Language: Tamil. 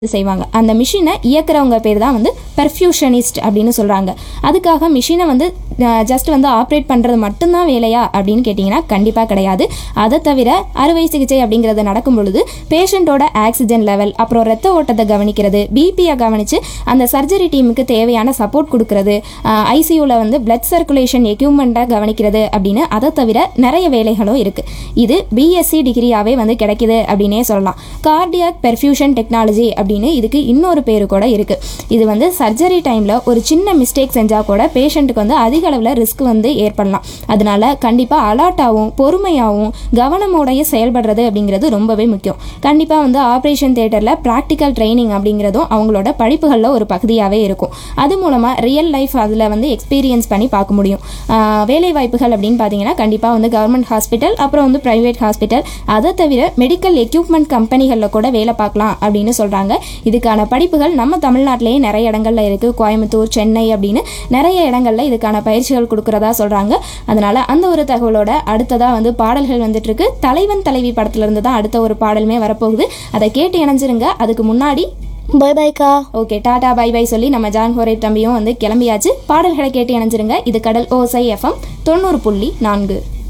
செய்வாங்க அந்த மிஷினை இயக்குறவங்க பேர் தான் வந்து பெர்ஃபியூஷனிஸ்ட் அப்படின்னு சொல்கிறாங்க அதுக்காக மிஷினை வந்து ஜஸ்ட் வந்து ஆப்ரேட் பண்ணுறது மட்டும்தான் வேலையா அப்படின்னு கேட்டிங்கன்னா கண்டிப்பாக கிடையாது அதை தவிர அறுவை சிகிச்சை அப்படிங்கிறது நடக்கும் பொழுது பேஷண்ட்டோட ஆக்சிஜன் லெவல் அப்புறம் ரத்த ஓட்டத்தை கவனிக்கிறது பிபியை கவனித்து அந்த சர்ஜரி டீமுக்கு தேவையான சப்போர்ட் கொடுக்கறது ஐசியூவில் வந்து பிளட் சர்க்குலேஷன் எக்யூப்மெண்ட்டை கவனிக்கிறது அப்படின்னு அதை தவிர நிறைய வேலைகளும் இருக்குது இது பிஎஸ்சி டிகிரியாகவே வந்து கிடைக்குது அப்படின்னே சொல்லலாம் கார்டியாக் பெர்ஃபியூஷன் டெக்னாலஜி அப்படின்னு இதுக்கு இன்னொரு பேரு கூட இருக்குது இது வந்து சர்ஜரி டைமில் ஒரு சின்ன மிஸ்டேக் செஞ்சால் கூட பேஷண்ட்டுக்கு வந்து அதிக அளவில் ரிஸ்க் வந்து ஏற்படலாம் அதனால கண்டிப்பாக அலர்ட்டாகவும் பொறுமையாகவும் கவனமோடைய செயல்படுறது அப்படிங்கிறது ரொம்பவே முக்கியம் கண்டிப்பாக வந்து ஆப்ரேஷன் தேட்டரில் ப்ராக்டிக்கல் ட்ரைனிங் அப்படிங்கிறதும் அவங்களோட படிப்புகளில் ஒரு பகுதியாகவே இருக்கும் அது மூலமாக ரியல் லைஃப் அதில் வந்து எக்ஸ்பீரியன்ஸ் பண்ணி பார்க்க முடியும் ஆஹ் வேலை வாய்ப்புகள் அப்படின்னு பார்த்தீங்கன்னா கண்டிப்பாக வந்து கவர்மெண்ட் ஹாஸ்பிட்டல் அப்புறம் வந்து ப்ரைவேட் ஹாஸ்பிட்டல் அதை தவிர மெடிக்கல் எக்யூப்மெண்ட் கம்பெனிகளில் கூட வேலை பார்க்கலாம் அப்படின்னு சொல்கிறாங்க இதுக்கான படிப்புகள் நம்ம தமிழ்நாட்டிலேயே நிறைய இடங்கள்ல இருக்குது கோயம்புத்தூர் சென்னை அப்படின்னு நிறைய இடங்கள்ல இதுக்கான பயிற்சிகள் கொடுக்குறதா சொல்கிறாங்க அதனால் அந்த ஒரு தகவலோட அடுத்ததாக வந்து பாடல்கள் வந்துட்டு இருக்கு தலைவன் தலைவி படத்துல இருந்து தான் அடுத்த ஒரு பாடலுமே வரப்போகுது அதை கேட்டு இணைஞ்சிருங்க அதுக்கு முன்னாடி பாய் பாய்க்கா ஓகே டாடா பை பை சொல்லி நம்ம ஜான் ஹோரே தம்பியும் வந்து கிளம்பியாச்சு பாடல்களை கேட்டு இணைஞ்சிருங்க இது கடல் ஓசை எஃப்எம் தொண்ணூறு புள்ளி நான்கு